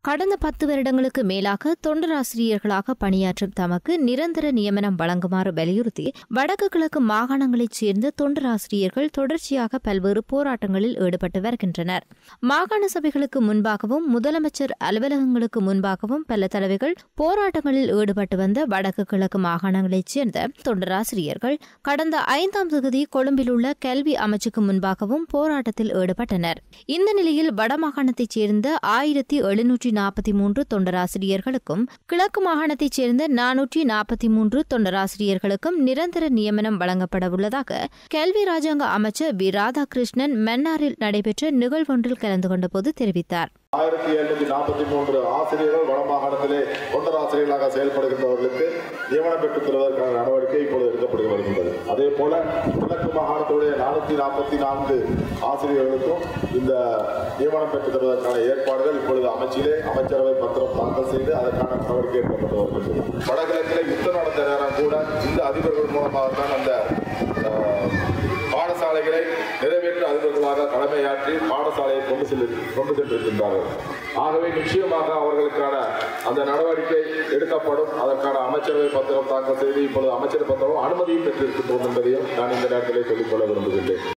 கடந்த பத்து வருடங்களுக்கு மேலாக தொண்டராசிரியர்களாக பணியாற்றும் தமக்கு நிரந்தர நியமனம் வழங்குமாறு வலியுறுத்தி வடக்கு கிழக்கு மாகாணங்களைச் சேர்ந்த தொண்டராசிரியர்கள் தொடர்ச்சியாக பல்வேறு போராட்டங்களில் ஈடுபட்டு வருகின்றனர் மாகாண சபைகளுக்கு முன்பாகவும் முதலமைச்சர் அலுவலகங்களுக்கு முன்பாகவும் பல தடவைகள் போராட்டங்களில் ஈடுபட்டு வந்த வடக்கு கிழக்கு மாகாணங்களைச் சேர்ந்த தொண்டராசிரியர்கள் கடந்த ஐந்தாம் தேதி கொழும்பில் உள்ள கல்வி அமைச்சுக்கு முன்பாகவும் போராட்டத்தில் ஈடுபட்டனர் இந்த நிலையில் வடமாகாணத்தைச் சேர்ந்த ஆயிரத்தி எழுநூற்றி நாற்பத்தி மூன்று தொண்டராசிரியர்களுக்கும் கிழக்கு மாகாணத்தைச் சேர்ந்த நானூற்றி நாற்பத்தி மூன்று தொண்டராசிரியர்களுக்கும் நிரந்தர நியமனம் வழங்கப்பட உள்ளதாக கல்வி ராஜாங்க அமைச்சர் வி ராதாகிருஷ்ணன் மன்னாரில் நடைபெற்ற நிகழ்வொன்றில் கலந்து கொண்டபோது தெரிவித்தார் ஆயிரத்தி எழுநூத்தி நாற்பத்தி மூன்று ஆசிரியர்கள் வடமாகாணத்திலே தொண்டர் ஆசிரியர்களாக செயல்படுகின்றவர்களுக்கு நியமனம் பெற்றுத் தருவதற்கான நடவடிக்கை இப்பொழுது எடுக்கப்பட்டு வருகின்றது அதே போல கிழக்கு மாகாணத்துடைய நானூத்தி நாற்பத்தி நான்கு ஆசிரியர்களுக்கும் இந்த நியமனம் பெற்றுத் தருவதற்கான ஏற்பாடுகள் இப்பொழுது அமைச்சிலே அமைச்சரவை பத்திரம் தாக்கல் செய்து அதற்கான நடவடிக்கை எடுக்கப்பட்டு வருகின்றது வடகிழக்கிலே யுத்தம் நடந்த நேரம் கூட இந்த அதிபர்கள் மூலமாகத்தான் அந்த அஹ், பாடசாலைகளை நிறைவேற்ற அதிபர்களாக கடமையாற்றி பாடசாலையை கொண்டு செல்லு கொண்டு சென்றிருக்கின்றார்கள் ஆகவே நிச்சயமாக அவர்களுக்கான அந்த நடவடிக்கை எடுக்கப்படும் அதற்கான அமைச்சரவை பத்திரம் தாக்கல் செய்து இப்பொழுது அமைச்சர் பத்திரம் அனுமதியும் பெற்றிருக்கின்றோம் என்பதையும் நான் இந்த நேரத்திலே சொல்லிக்கொள்ள விரும்புகின்றேன்